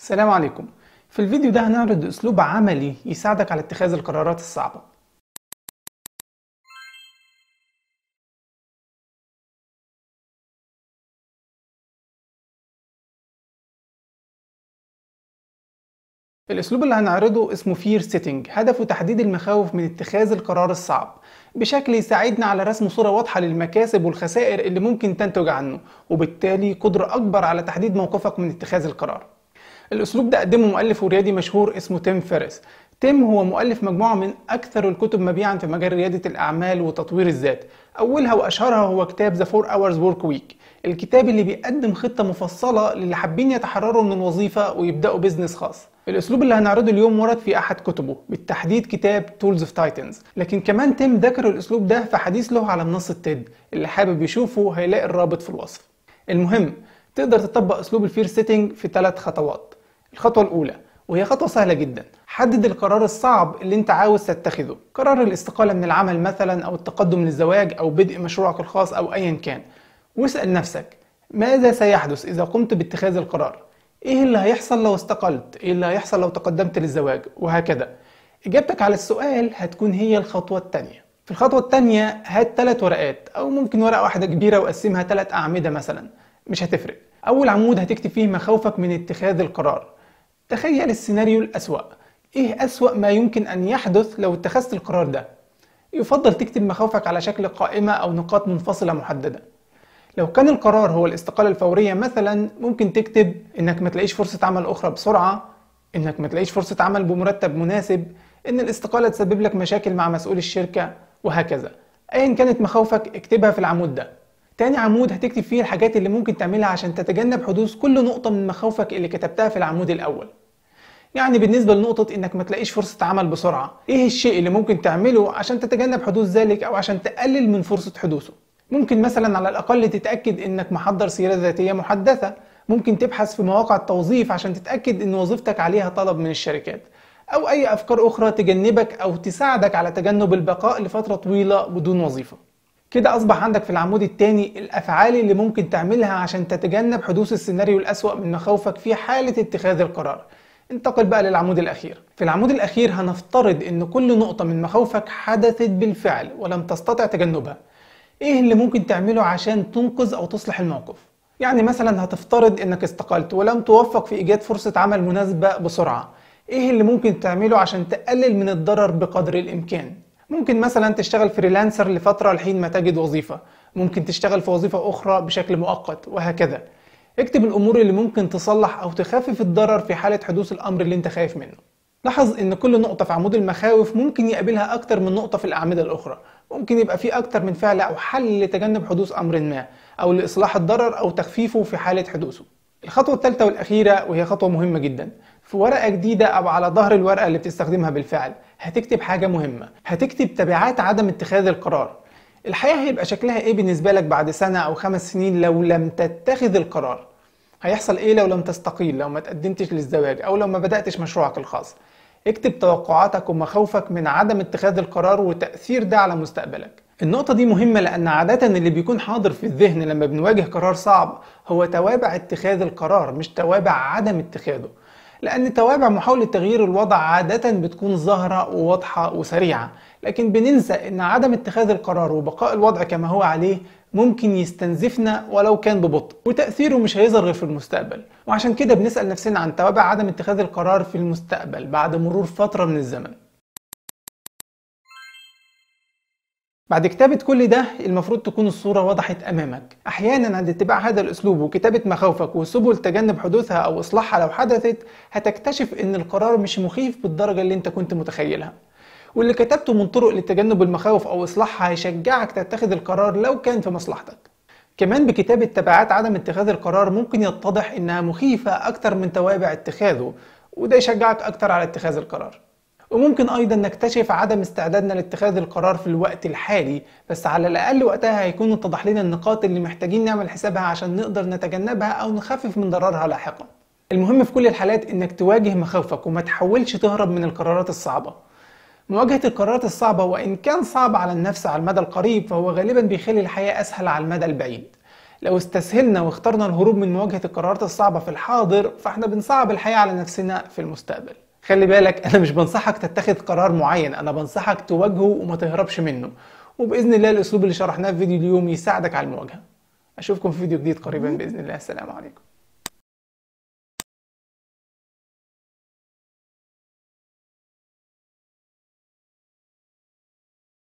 السلام عليكم في الفيديو ده هنعرض اسلوب عملي يساعدك على اتخاذ القرارات الصعبة الاسلوب اللي هنعرضه اسمه فير سيتنج هدفه تحديد المخاوف من اتخاذ القرار الصعب بشكل يساعدنا على رسم صورة واضحة للمكاسب والخسائر اللي ممكن تنتج عنه وبالتالي قدرة أكبر على تحديد موقفك من اتخاذ القرار الاسلوب ده قدمه مؤلف وريادي مشهور اسمه تيم فيرس تيم هو مؤلف مجموعة من أكثر الكتب مبيعا في مجال ريادة الأعمال وتطوير الذات أولها وأشهرها هو كتاب The 4 Hours Work Week الكتاب اللي بيقدم خطة مفصلة للي حابين يتحرروا من الوظيفة ويبدأوا بيزنس خاص الأسلوب اللي هنعرضه اليوم ورد في أحد كتبه بالتحديد كتاب Tools of Titans لكن كمان تيم ذكر الأسلوب ده في حديث له على منصة تيد اللي حابب يشوفه هيلاقي الرابط في الوصف المهم تقدر تطبق أسلوب الفير سيتنج في ثلاث خطوات الخطوة الأولى وهي خطوة سهلة جدا حدد القرار الصعب اللي انت عاوز تتخذه قرار الاستقالة من العمل مثلا او التقدم للزواج او بدء مشروعك الخاص او ايا كان واسأل نفسك ماذا سيحدث اذا قمت باتخاذ القرار ايه اللي هيحصل لو استقلت ايه اللي هيحصل لو تقدمت للزواج وهكذا اجابتك على السؤال هتكون هي الخطوة التانية في الخطوة التانية هات ثلاث ورقات او ممكن ورقة واحدة كبيرة وقسمها ثلاث اعمدة مثلا مش هتفرق اول عمود هتكتب فيه مخاوفك من اتخاذ القرار تخيل السيناريو الأسوأ إيه أسوأ ما يمكن أن يحدث لو اتخذت القرار ده؟ يفضل تكتب مخاوفك على شكل قائمة أو نقاط منفصلة محددة لو كان القرار هو الاستقالة الفورية مثلا ممكن تكتب إنك ما تلاقيش فرصة عمل أخرى بسرعة إنك ما تلاقيش فرصة عمل بمرتب مناسب إن الاستقالة تسبب لك مشاكل مع مسؤول الشركة وهكذا أيا كانت مخاوفك اكتبها في العمود ده تاني عمود هتكتب فيه الحاجات اللي ممكن تعملها عشان تتجنب حدوث كل نقطة من مخاوفك اللي كتبتها في العمود الأول يعني بالنسبة لنقطة إنك ما تلاقيش فرصة عمل بسرعة إيه الشيء اللي ممكن تعمله عشان تتجنب حدوث ذلك أو عشان تقلل من فرصة حدوثه ممكن مثلا على الأقل تتأكد إنك محضر سيرة ذاتية محدثة ممكن تبحث في مواقع التوظيف عشان تتأكد إن وظيفتك عليها طلب من الشركات أو أي أفكار أخرى تجنبك أو تساعدك على تجنب البقاء لفترة طويلة بدون وظيفة كده أصبح عندك في العمود الثاني الأفعال اللي ممكن تعملها عشان تتجنب حدوث السيناريو الأسوأ من مخاوفك في حالة اتخاذ القرار انتقل بقى للعمود الأخير في العمود الأخير هنفترض إن كل نقطة من مخاوفك حدثت بالفعل ولم تستطع تجنبها إيه اللي ممكن تعمله عشان تنقذ أو تصلح الموقف يعني مثلا هتفترض إنك استقلت ولم توفق في إيجاد فرصة عمل مناسبة بسرعة إيه اللي ممكن تعمله عشان تقلل من الضرر بقدر الإمكان ممكن مثلا تشتغل فريلانسر لفترة لحين ما تجد وظيفة ممكن تشتغل في وظيفة أخرى بشكل مؤقت وهكذا اكتب الأمور اللي ممكن تصلح أو تخفف الضرر في حالة حدوث الأمر اللي انت خايف منه لاحظ ان كل نقطة في عمود المخاوف ممكن يقابلها أكتر من نقطة في الأعمدة الأخرى ممكن يبقى في أكتر من فعل أو حل لتجنب حدوث أمر ما أو لإصلاح الضرر أو تخفيفه في حالة حدوثه الخطوة الثالثة والأخيرة وهي خطوة مهمة جدا في ورقة جديدة أو على ظهر الورقة اللي بتستخدمها بالفعل هتكتب حاجة مهمة هتكتب تبعات عدم اتخاذ القرار الحياة هيبقى شكلها ايه بالنسبة لك بعد سنة أو خمس سنين لو لم تتخذ القرار هيحصل ايه لو لم تستقيل لو ما تقدمتش للزواج أو لو ما بدأتش مشروعك الخاص اكتب توقعاتك ومخاوفك من عدم اتخاذ القرار وتأثير ده على مستقبلك النقطة دي مهمة لأن عادة اللي بيكون حاضر في الذهن لما بنواجه قرار صعب هو توابع اتخاذ القرار مش توابع عدم اتخاذه لأن توابع محاولة تغيير الوضع عادة بتكون ظاهرة وواضحة وسريعة لكن بننسى أن عدم اتخاذ القرار وبقاء الوضع كما هو عليه ممكن يستنزفنا ولو كان ببطء وتأثيره مش هيظهر غير في المستقبل وعشان كده بنسأل نفسنا عن توابع عدم اتخاذ القرار في المستقبل بعد مرور فترة من الزمن بعد كتابة كل ده المفروض تكون الصورة وضحت أمامك أحيانا عند اتباع هذا الأسلوب وكتابة مخاوفك وسبل تجنب حدوثها أو إصلاحها لو حدثت هتكتشف إن القرار مش مخيف بالدرجة اللي أنت كنت متخيلها واللي كتبته من طرق لتجنب المخاوف أو إصلاحها هيشجعك تتخذ القرار لو كان في مصلحتك كمان بكتابة تبعات عدم اتخاذ القرار ممكن يتضح إنها مخيفة أكتر من توابع اتخاذه وده يشجعك أكتر على اتخاذ القرار وممكن ايضا نكتشف عدم استعدادنا لاتخاذ القرار في الوقت الحالي بس على الاقل وقتها هيكون اتضح لنا النقاط اللي محتاجين نعمل حسابها عشان نقدر نتجنبها او نخفف من ضررها لاحقا المهم في كل الحالات انك تواجه مخاوفك وما تحاولش تهرب من القرارات الصعبة مواجهة القرارات الصعبة وإن كان صعب على النفس على المدى القريب فهو غالبا بيخلي الحياة أسهل على المدى البعيد لو استسهلنا واخترنا الهروب من مواجهة القرارات الصعبة في الحاضر فاحنا بنصعب الحياة على نفسنا في المستقبل خلي بالك انا مش بنصحك تتخذ قرار معين انا بنصحك تواجهه وما تهربش منه وباذن الله الاسلوب اللي شرحناه في فيديو اليوم يساعدك على المواجهه اشوفكم في فيديو جديد قريبا باذن الله السلام عليكم